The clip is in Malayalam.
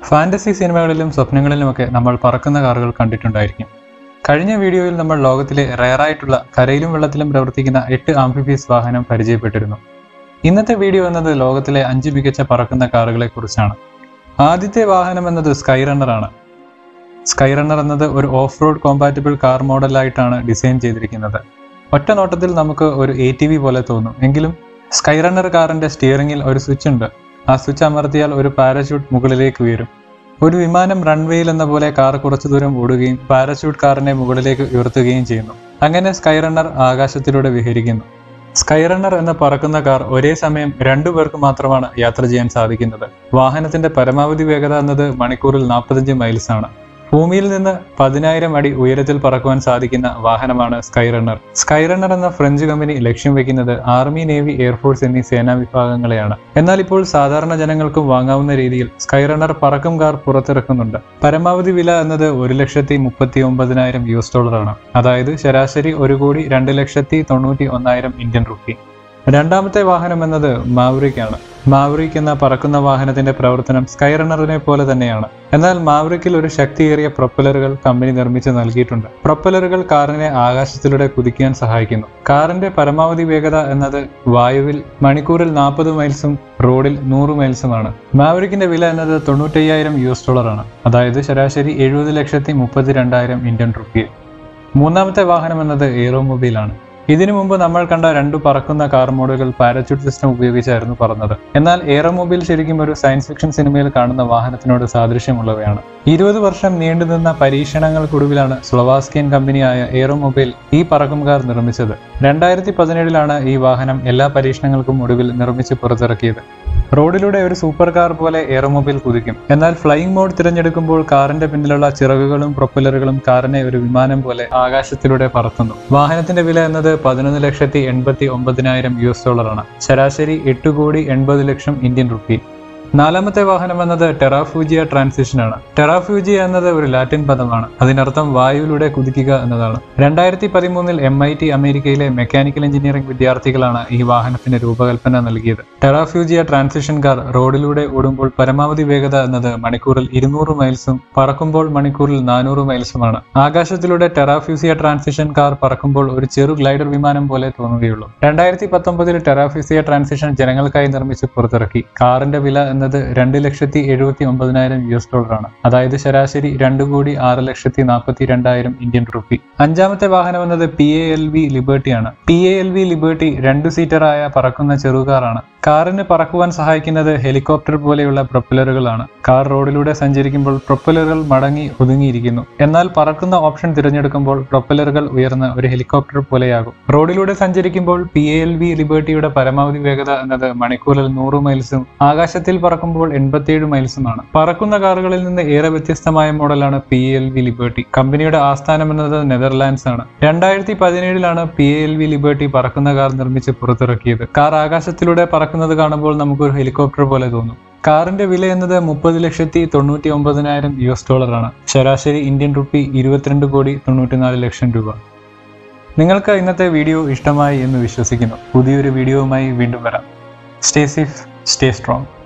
ഫാന്റസി സിനിമകളിലും സ്വപ്നങ്ങളിലുമൊക്കെ നമ്മൾ പറക്കുന്ന കാറുകൾ കണ്ടിട്ടുണ്ടായിരിക്കും കഴിഞ്ഞ വീഡിയോയിൽ നമ്മൾ ലോകത്തിലെ റയറായിട്ടുള്ള കരയിലും വെള്ളത്തിലും പ്രവർത്തിക്കുന്ന എട്ട് ആംഫിബിയസ് വാഹനം പരിചയപ്പെട്ടിരുന്നു ഇന്നത്തെ വീഡിയോ എന്നത് ലോകത്തിലെ അഞ്ച് മികച്ച പറക്കുന്ന കാറുകളെ കുറിച്ചാണ് ആദ്യത്തെ വാഹനം എന്നത് സ്കൈ റണ്ണർ ആണ് സ്കൈ റണ്ണർ എന്നത് ഒരു ഓഫ് റോഡ് കോമ്പാറ്റബിൾ കാർ മോഡലായിട്ടാണ് ഡിസൈൻ ചെയ്തിരിക്കുന്നത് ഒറ്റ നോട്ടത്തിൽ നമുക്ക് ഒരു എ ടി വി പോലെ തോന്നും എങ്കിലും സ്കൈ റണ്ണർ കാറിന്റെ സ്റ്റിയറിംഗിൽ ഒരു സ്വിച്ച് ഉണ്ട് ആ സ്വിച്ച് അമർത്തിയാൽ ഒരു പാരച്യൂട്ട് മുകളിലേക്ക് ഉയരും ഒരു വിമാനം റൺവേയിൽ എന്ന പോലെ കാർ കുറച്ചു ദൂരം ഓടുകയും പാരച്യൂട്ട് കാറിനെ മുകളിലേക്ക് ഉയർത്തുകയും ചെയ്യുന്നു അങ്ങനെ സ്കൈ റണ്ണർ ആകാശത്തിലൂടെ വിഹരിക്കുന്നു സ്കൈ റണ്ണർ എന്ന പറക്കുന്ന കാർ ഒരേ സമയം രണ്ടു പേർക്ക് മാത്രമാണ് യാത്ര ചെയ്യാൻ സാധിക്കുന്നത് വാഹനത്തിന്റെ പരമാവധി വേഗത എന്നത് മണിക്കൂറിൽ നാൽപ്പത്തഞ്ച് മൈൽസ് ആണ് ഭൂമിയിൽ നിന്ന് പതിനായിരം അടി ഉയരത്തിൽ പറക്കുവാൻ സാധിക്കുന്ന വാഹനമാണ് സ്കൈ റണ്ണർ സ്കൈ റണ്ണർ എന്ന ഫ്രഞ്ച് കമ്പനി ലക്ഷ്യം വെക്കുന്നത് ആർമി നേവി എയർഫോഴ്സ് എന്നീ സേനാ വിഭാഗങ്ങളെയാണ് എന്നാൽ ഇപ്പോൾ സാധാരണ ജനങ്ങൾക്കും വാങ്ങാവുന്ന രീതിയിൽ സ്കൈ റണ്ണർ പറക്കും കാർ പുറത്തിറക്കുന്നുണ്ട് പരമാവധി വില എന്നത് ഒരു ലക്ഷത്തി മുപ്പത്തി ഒമ്പതിനായിരം യു എസ് ഡോളറാണ് അതായത് ശരാശരി ഒരു കോടി രണ്ട് ലക്ഷത്തി തൊണ്ണൂറ്റി ഒന്നായിരം ഇന്ത്യൻ റുപ്പി രണ്ടാമത്തെ വാഹനം എന്നത് മാവറിക് ആണ് മാവറിക് എന്ന പറക്കുന്ന വാഹനത്തിന്റെ പ്രവർത്തനം സ്കൈ റണ്ണറിനെ പോലെ തന്നെയാണ് എന്നാൽ മാവറിക്കിൽ ഒരു ശക്തിയേറിയ പ്രൊപ്പലറുകൾ കമ്പനി നിർമ്മിച്ച് നൽകിയിട്ടുണ്ട് പ്രൊപ്പലറുകൾ കാറിനെ ആകാശത്തിലൂടെ കുതിക്കാൻ സഹായിക്കുന്നു കാറിന്റെ പരമാവധി വേഗത എന്നത് വായുവിൽ മണിക്കൂറിൽ നാൽപ്പത് മൈൽസും റോഡിൽ നൂറ് മൈൽസുമാണ് മാവറിക്കിന്റെ വില എന്നത് തൊണ്ണൂറ്റയ്യായിരം യു എസ് ഡോളറാണ് അതായത് ശരാശരി എഴുപത് ലക്ഷത്തി മുപ്പത്തി രണ്ടായിരം ഇന്ത്യൻ റുപ്പിയ മൂന്നാമത്തെ വാഹനം എന്നത് എയറോമൊബൈലാണ് ഇതിനു മുമ്പ് നമ്മൾ കണ്ട രണ്ടു പറക്കുന്ന കാർ മോഡലുകൾ പാരച്യൂട്ട് സിസ്റ്റം ഉപയോഗിച്ചായിരുന്നു പറന്നത് എന്നാൽ എയറോമൊബൈൽ ശരിക്കും ഒരു സയൻസ് ഫിക്ഷൻ സിനിമയിൽ കാണുന്ന വാഹനത്തിനോട് സാദൃശ്യമുള്ളവയാണ് ഇരുപത് വർഷം നീണ്ടുനിന്ന പരീക്ഷണങ്ങൾക്കൊടുവിലാണ് സ്ലൊവാസ്കിയൻ കമ്പനിയായ എയറോമൊബൈൽ ഈ പറക്കും കാർ നിർമ്മിച്ചത് രണ്ടായിരത്തി പതിനേഴിലാണ് ഈ വാഹനം എല്ലാ പരീക്ഷണങ്ങൾക്കും ഒടുവിൽ നിർമ്മിച്ച് പുറത്തിറക്കിയത് റോഡിലൂടെ ഒരു സൂപ്പർ കാർ പോലെ എയറോമൊബൈൽ കുതിക്കും എന്നാൽ ഫ്ലൈയിങ് മോഡ് തിരഞ്ഞെടുക്കുമ്പോൾ കാറിന്റെ പിന്നിലുള്ള ചിറകുകളും പ്രൊപ്പലറുകളും കാറിനെ ഒരു വിമാനം പോലെ ആകാശത്തിലൂടെ പറത്തുന്നു വാഹനത്തിന്റെ വില എന്നത് പതിനൊന്ന് ലക്ഷത്തി എൺപത്തി ഒമ്പതിനായിരം യു എസ് ഡോളറാണ് ശരാശരി എട്ട് കോടി എൺപത് ലക്ഷം ഇന്ത്യൻ റുപ്പി നാലാമത്തെ വാഹനം എന്നത് ടെറാഫ്യൂജിയ ട്രാൻസിഷൻ ആണ് ടെറാഫ്യൂജിയ എന്നത് ഒരു ലാറ്റിൻ പദമാണ് അതിനർത്ഥം വായുവിലൂടെ കുതിക്കുക എന്നതാണ് രണ്ടായിരത്തി പതിമൂന്നിൽ എം ഐ ടി അമേരിക്കയിലെ മെക്കാനിക്കൽ എഞ്ചിനീയറിംഗ് വിദ്യാർത്ഥികളാണ് ഈ വാഹനത്തിന് രൂപകൽപ്പന നൽകിയത് ടെറാഫ്യൂജിയ ട്രാൻസിഷൻ കാർ റോഡിലൂടെ ഓടുമ്പോൾ പരമാവധി വേഗത എന്നത് മണിക്കൂറിൽ ഇരുന്നൂറ് മൈൽസും പറക്കുമ്പോൾ മണിക്കൂറിൽ നാനൂറ് മൈൽസുമാണ് ആകാശത്തിലൂടെ ടെറാഫ്യൂസിയ ട്രാൻസിഷൻ കാർ പറക്കുമ്പോൾ ഒരു ചെറു ഗ്ലൈഡർ വിമാനം പോലെ തോന്നുകയുള്ളൂ രണ്ടായിരത്തി പത്തൊമ്പതിൽ ടെറാഫ്യൂസിയ ട്രാൻസിഷൻ ജനങ്ങൾക്കായി നിർമ്മിച്ച് പുറത്തിറക്കി കാറിന്റെ വില എന്നത് രണ്ട് ലക്ഷത്തി എഴുപത്തി ഒമ്പതിനായിരം യു എസ് ഡോളറാണ് അതായത് ശരാശരി രണ്ട് കോടി ആറ് ലക്ഷത്തി നാൽപ്പത്തി രണ്ടായിരം ഇന്ത്യൻ റുപ്പി അഞ്ചാമത്തെ വാഹനം എന്നത് P A L V Liberty ആണ് P A L V Liberty രണ്ട് സീറ്ററായ പറക്കുന്ന ചെറുകാറാണ് കാറിന് പറക്കുവാൻ സഹായിക്കുന്നത് ഹെലികോപ്റ്റർ പോലെയുള്ള പ്രൊപ്പലറുകളാണ് കാർ റോഡിലൂടെ സഞ്ചരിക്കുമ്പോൾ പ്രൊപ്പലറുകൾ മടങ്ങി ഒതുങ്ങിയിരിക്കുന്നു എന്നാൽ പറക്കുന്ന ഓപ്ഷൻ തിരഞ്ഞെടുക്കുമ്പോൾ പ്രൊപ്പലറുകൾ ഉയർന്ന ഒരു ഹെലികോപ്റ്റർ പോലെയാകും റോഡിലൂടെ സഞ്ചരിക്കുമ്പോൾ പി എ എൽ വി ലിബേർട്ടിയുടെ പരമാവധി വേഗത എന്നത് മണിക്കൂറിൽ നൂറ് മൈൽസും ആകാശത്തിൽ പറക്കുമ്പോൾ എൺപത്തിയേഴ് മൈൽസുമാണ് പറക്കുന്ന കാറുകളിൽ നിന്ന് ഏറെ വ്യത്യസ്തമായ മോഡലാണ് പി എൽ വി ലിബേർട്ടി കമ്പനിയുടെ ആസ്ഥാനം എന്നത് നെതർലാൻഡ്സ് ആണ് രണ്ടായിരത്തി പതിനേഴിലാണ് പി എൽ വി ലിബേർട്ടി പറക്കുന്ന കാർ നിർമ്മിച്ച് പുറത്തിറക്കിയത് കാർ ആകാശത്തിലൂടെ പറക്കുന്നത് കാണുമ്പോൾ നമുക്കൊരു ഹെലികോപ്റ്റർ പോലെ തോന്നും കാറിന്റെ വില എന്നത് മുപ്പത് ലക്ഷത്തി തൊണ്ണൂറ്റി ഒമ്പതിനായിരം യു എസ് ഡോളറാണ് ശരാശരി ഇന്ത്യൻ റുപ്പി ഇരുപത്തിരണ്ട് കോടി തൊണ്ണൂറ്റിനാല് ലക്ഷം രൂപ നിങ്ങൾക്ക് ഇന്നത്തെ വീഡിയോ ഇഷ്ടമായി എന്ന് വിശ്വസിക്കുന്നു പുതിയൊരു വീഡിയോവുമായി വീണ്ടും വരാം സ്റ്റേ സേഫ് സ്റ്റേ സ്ട്രോങ്